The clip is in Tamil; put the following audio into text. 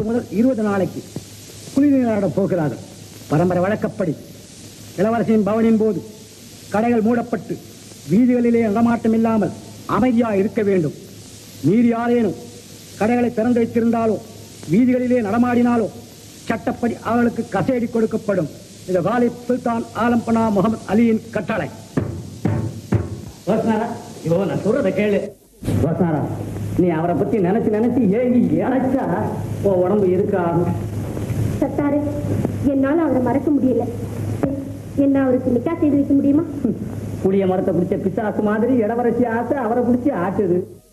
முதல் இருபது நாளைக்கு குளிநீராடப் போகிறார்கள் பரம்பரை வழக்கப்படி இளவரசியின் பவனின் போது கடைகள் மூடப்பட்டு வீதிகளிலே நடமாட்டம் இல்லாமல் அமைதியா இருக்க வேண்டும் மீறி யாரேனும் கடைகளை திறந்து வைத்திருந்தாலோ வீதிகளிலே நடமாடினாலோ சட்டப்படி அவர்களுக்கு கசேடி கொடுக்கப்படும் இது காலிப் சுல்தான் ஆலம்பனா முகமது அலியின் கட்டளை ரோஸ்னாரா ஐயோ நான் சொல்றத கேளு ரோஸ்னாரா நீ அவரை பத்தி நினைச்சு நினைச்சு ஏங்கி இழைச்சா உன் உடம்பு இருக்காது சத்தாரு என்னால அவரை மறக்க முடியல என்ன அவருக்கு நிக்கா செய்து வைக்க முடியுமா புளிய மரத்தை பிடிச்ச பிசாசு மாதிரி இடவரசி ஆசை அவரை பிடிச்சி ஆட்டுது